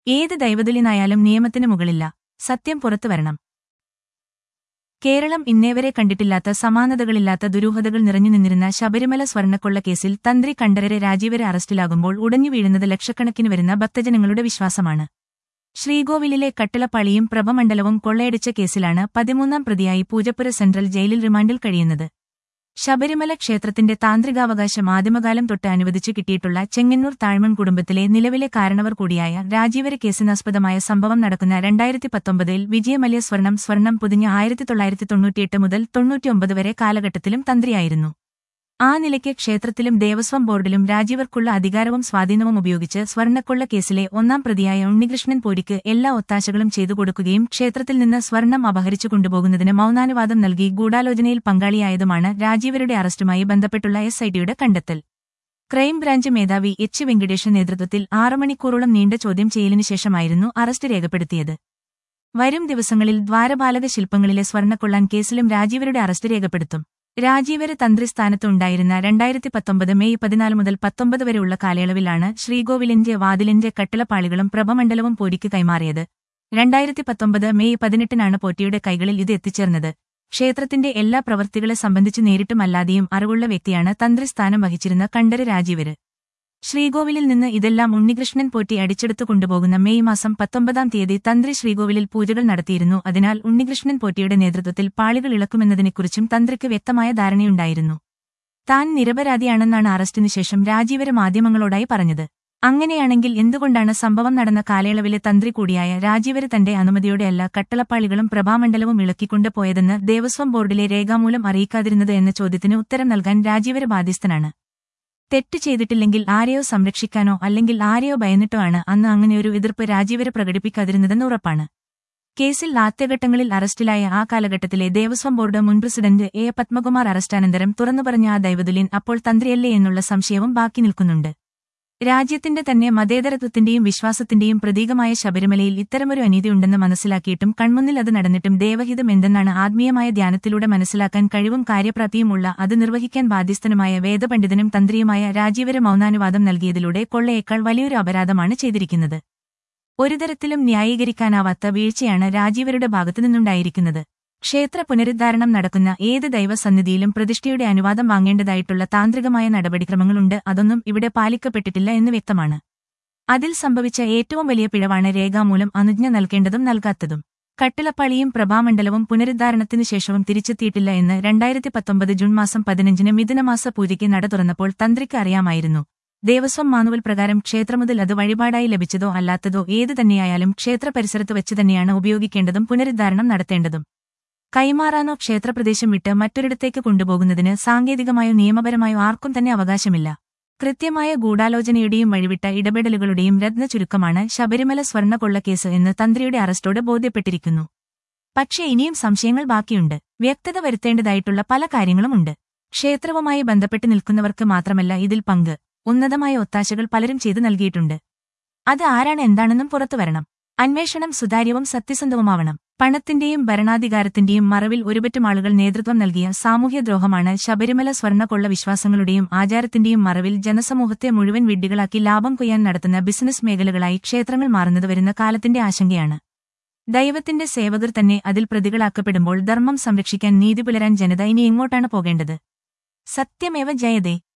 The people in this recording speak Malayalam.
ഏത് ദൈവതുല്യനായാലും നിയമത്തിന് മുകളില്ല സത്യം പുറത്തു വരണം കേരളം ഇന്നേവരെ കണ്ടിട്ടില്ലാത്ത സമാനതകളില്ലാത്ത ദുരൂഹതകൾ നിറഞ്ഞു നിന്നിരുന്ന ശബരിമല സ്വർണ്ണക്കൊള്ള കേസിൽ തന്ത്രി കണ്ഠരര് രാജീവരെ അറസ്റ്റിലാകുമ്പോൾ ഉടഞ്ഞു വീഴുന്നത് ലക്ഷക്കണക്കിന് വരുന്ന ഭക്തജനങ്ങളുടെ വിശ്വാസമാണ് ശ്രീകോവിലിലെ കട്ടിളപ്പാളിയും പ്രഭമണ്ഡലവും കൊള്ളയടിച്ച കേസിലാണ് പതിമൂന്നാം പ്രതിയായി പൂജപ്പുര സെൻട്രൽ ജയിലിൽ റിമാൻഡിൽ കഴിയുന്നത് ശബരിമല ക്ഷേത്രത്തിന്റെ താന്ത്രികാവകാശം ആദിമകാലം തൊട്ട് അനുവദിച്ചു കിട്ടിയിട്ടുള്ള ചെങ്ങന്നൂർ താഴ്മൺ കുടുംബത്തിലെ നിലവിലെ കാരണവർ കൂടിയായ രാജീവര കേസിനാസ്പദമായ സംഭവം നടക്കുന്ന രണ്ടായിരത്തി പത്തൊമ്പതിൽ വിജയമല്യ സ്വർണം സ്വർണം പൊതിഞ്ഞ ആയിരത്തി തൊള്ളായിരത്തി തൊണ്ണൂറ്റിയെട്ട് മുതൽ തൊണ്ണൂറ്റിയൊമ്പത് വരെ കാലഘട്ടത്തിലും തന്ത്രിയായിരുന്നു ആ നിലയ്ക്ക് ക്ഷേത്രത്തിലും ദേവസ്വം ബോർഡിലും രാജീവർക്കുള്ള അധികാരവും സ്വാധീനവും ഉപയോഗിച്ച് സ്വർണ്ണക്കൊള്ള കേസിലെ ഒന്നാം പ്രതിയായ ഉണ്ണികൃഷ്ണൻ പോരിക്ക് എല്ലാ ഒത്താശകളും ചെയ്തു കൊടുക്കുകയും ക്ഷേത്രത്തിൽ നിന്ന് സ്വർണം അപഹരിച്ചു കൊണ്ടുപോകുന്നതിന് മൗനാനുവാദം നൽകി ഗൂഢാലോചനയിൽ പങ്കാളിയായതുമാണ് രാജീവരുടെ അറസ്റ്റുമായി ബന്ധപ്പെട്ടുള്ള എസ് ഐടിയുടെ കണ്ടെത്തൽ ക്രൈംബ്രാഞ്ച് മേധാവി എച്ച് വെങ്കടേഷ് നേതൃത്വത്തിൽ ആറ് മണിക്കൂറോളം നീണ്ട ചോദ്യം ചെയ്യലിനു ശേഷമായിരുന്നു അറസ്റ്റ് രേഖപ്പെടുത്തിയത് വരും ദിവസങ്ങളിൽ ദ്വാരപാലക ശില്പങ്ങളിലെ സ്വർണ്ണക്കൊള്ളാൻ കേസിലും രാജീവരുടെ അറസ്റ്റ് രേഖപ്പെടുത്തും രാജീവര് തന്ത്രിസ്ഥാനത്ത് ഉണ്ടായിരുന്ന രണ്ടായിരത്തി പത്തൊമ്പത് മെയ് പതിനാല് മുതൽ പത്തൊമ്പത് വരെയുള്ള കാലയളവിലാണ് ശ്രീകോവിലിന്റെ വാതിലിന്റെ കട്ടിളപ്പാളികളും പ്രഭമണ്ഡലവും പോരിക്ക് കൈമാറിയത് രണ്ടായിരത്തി പത്തൊമ്പത് മെയ് പതിനെട്ടിനാണ് പോറ്റിയുടെ കൈകളിൽ ഇത് എത്തിച്ചേർന്നത് ക്ഷേത്രത്തിന്റെ എല്ലാ പ്രവൃത്തികളെ സംബന്ധിച്ച് നേരിട്ടും അല്ലാതെയും അറിവുള്ള വ്യക്തിയാണ് തന്ത്രിസ്ഥാനം വഹിച്ചിരുന്ന കണ്ഠര് രാജീവര് ശ്രീകോവിലിൽ നിന്ന് ഇതെല്ലാം ഉണ്ണികൃഷ്ണൻ പോറ്റി അടിച്ചെടുത്തു കൊണ്ടുപോകുന്ന മെയ് മാസം പത്തൊമ്പതാം തീയതി തന്ത്രി ശ്രീകോവിലിൽ പൂജകൾ നടത്തിയിരുന്നു അതിനാൽ ഉണ്ണികൃഷ്ണൻ പോറ്റിയുടെ നേതൃത്വത്തിൽ പാളികൾ ഇളക്കുമെന്നതിനെക്കുറിച്ചും തന്ത്രിക്ക് വ്യക്തമായ ധാരണയുണ്ടായിരുന്നു താൻ നിരപരാധിയാണെന്നാണ് അറസ്റ്റിനു ശേഷം രാജീവര് മാധ്യമങ്ങളോടായി പറഞ്ഞത് അങ്ങനെയാണെങ്കിൽ എന്തുകൊണ്ടാണ് സംഭവം നടന്ന കാലയളവിലെ തന്ത്രി കൂടിയായ രാജീവര് തന്റെ അനുമതിയോടെയല്ല കട്ടളപ്പാളികളും പ്രഭാമണ്ഡലവും ഇളക്കിക്കൊണ്ട് പോയതെന്ന് ദേവസ്വം ബോർഡിലെ രേഖാമൂലം അറിയിക്കാതിരുന്നത് എന്ന ചോദ്യത്തിന് ഉത്തരം നൽകാൻ രാജീവര് ബാധ്യസ്ഥനാണ് തെറ്റ് ചെയ്തിട്ടില്ലെങ്കിൽ ആരെയോ സംരക്ഷിക്കാനോ അല്ലെങ്കിൽ ആരെയോ ഭയന്നിട്ടോ ആണ് അന്ന് അങ്ങനെയൊരു എതിർപ്പ് രാജീവര് പ്രകടിപ്പിക്കാതിരുന്നതെന്ന് ഉറപ്പാണ് കേസിൽ ആദ്യഘട്ടങ്ങളിൽ അറസ്റ്റിലായ ആ കാലഘട്ടത്തിലെ ദേവസ്വം ബോർഡ് മുൻ പ്രസിഡന്റ് എ പത്മകുമാർ അറസ്റ്റാനന്തരം തുറന്നുപറഞ്ഞ ആ ദൈവതുല്യൻ അപ്പോൾ തന്ത്രിയല്ലേ എന്നുള്ള സംശയവും ബാക്കി നിൽക്കുന്നുണ്ട് രാജ്യത്തിന്റെ തന്നെ മതേതരത്വത്തിന്റെയും വിശ്വാസത്തിന്റെയും പ്രതീകമായ ശബരിമലയിൽ ഇത്തരമൊരു അനീതിയുണ്ടെന്ന് മനസ്സിലാക്കിയിട്ടും കൺമുന്നിൽ അത് നടന്നിട്ടും ദേവഹിതം എന്തെന്നാണ് ആത്മീയമായ ധ്യാനത്തിലൂടെ മനസ്സിലാക്കാൻ കഴിവും കാര്യപ്രാപ്തിയുമുള്ള അത് നിർവഹിക്കാൻ ബാധ്യസ്ഥനുമായ വേദപണ്ഡിതനും തന്ത്രിയുമായ രാജീവര് മൗനാനുവാദം നൽകിയതിലൂടെ കൊള്ളയേക്കാൾ വലിയൊരു അപരാധമാണ് ചെയ്തിരിക്കുന്നത് ഒരു തരത്തിലും ന്യായീകരിക്കാനാവാത്ത വീഴ്ചയാണ് രാജീവരുടെ ഭാഗത്തുനിന്നുണ്ടായിരിക്കുന്നത് ക്ഷേത്ര പുനരുദ്ധാരണം നടക്കുന്ന ഏത് ദൈവസന്നിധിയിലും പ്രതിഷ്ഠയുടെ അനുവാദം വാങ്ങേണ്ടതായിട്ടുള്ള താന്ത്രികമായ നടപടിക്രമങ്ങളുണ്ട് അതൊന്നും ഇവിടെ പാലിക്കപ്പെട്ടിട്ടില്ല എന്ന് വ്യക്തമാണ് അതിൽ സംഭവിച്ച ഏറ്റവും വലിയ പിഴവാണ് രേഖാമൂലം അനുജ്ഞ നൽകേണ്ടതും നൽകാത്തതും കട്ടിളപ്പാളിയും പ്രഭാമണ്ഡലവും പുനരുദ്ധാരണത്തിനു ശേഷവും തിരിച്ചെത്തിയിട്ടില്ല എന്ന് രണ്ടായിരത്തി പത്തൊമ്പത് ജൂൺ മാസം പതിനഞ്ചിന് മിഥുനമാസ പൂജയ്ക്ക് നട തുറന്നപ്പോൾ തന്ത്രിക്ക് അറിയാമായിരുന്നു ദേവസ്വം മാനുവൽ പ്രകാരം ക്ഷേത്രമുതൽ അത് വഴിപാടായി ലഭിച്ചതോ അല്ലാത്തതോ ഏത് തന്നെയായാലും ക്ഷേത്ര പരിസരത്ത് വെച്ച് തന്നെയാണ് ഉപയോഗിക്കേണ്ടതും പുനരുദ്ധാരണം നടത്തേണ്ടതും കൈമാറാനോ ക്ഷേത്രപ്രദേശം വിട്ട് മറ്റൊരിടത്തേക്ക് കൊണ്ടുപോകുന്നതിന് സാങ്കേതികമായോ നിയമപരമായോ ആർക്കും തന്നെ അവകാശമില്ല കൃത്യമായ ഗൂഢാലോചനയുടെയും വഴിവിട്ട ഇടപെടലുകളുടെയും രത്ന ചുരുക്കമാണ് ശബരിമല സ്വർണ്ണക്കൊള്ളക്കേസ് എന്ന് തന്ത്രിയുടെ അറസ്റ്റോട് ബോധ്യപ്പെട്ടിരിക്കുന്നു പക്ഷേ ഇനിയും സംശയങ്ങൾ ബാക്കിയുണ്ട് വ്യക്തത വരുത്തേണ്ടതായിട്ടുള്ള പല കാര്യങ്ങളുമുണ്ട് ക്ഷേത്രവുമായി ബന്ധപ്പെട്ട് നിൽക്കുന്നവർക്ക് മാത്രമല്ല ഇതിൽ പങ്ക് ഉന്നതമായ ഒത്താശകൾ പലരും ചെയ്തു നൽകിയിട്ടുണ്ട് അത് ആരാണ് എന്താണെന്നും പുറത്തുവരണം അന്വേഷണം സുതാര്യവും സത്യസന്ധവുമാവണം പണത്തിന്റെയും ഭരണാധികാരത്തിന്റെയും മറവിൽ ഒരുപറ്റം ആളുകൾ നേതൃത്വം നൽകിയ സാമൂഹ്യദ്രോഹമാണ് ശബരിമല സ്വർണ്ണക്കൊള്ള വിശ്വാസങ്ങളുടെയും ആചാരത്തിന്റെയും മറവിൽ ജനസമൂഹത്തെ മുഴുവൻ വിഡ്ഢികളാക്കി ലാഭം കൊയ്യാൻ നടത്തുന്ന ബിസിനസ് മേഖലകളായി ക്ഷേത്രങ്ങൾ മാറുന്നത് വരുന്ന കാലത്തിന്റെ ആശങ്കയാണ് ദൈവത്തിന്റെ സേവകർ തന്നെ അതിൽ പ്രതികളാക്കപ്പെടുമ്പോൾ ധർമ്മം സംരക്ഷിക്കാൻ നീതി പുലരാൻ ജനത ഇനി എങ്ങോട്ടാണ് പോകേണ്ടത് സത്യമേവ ജയതേ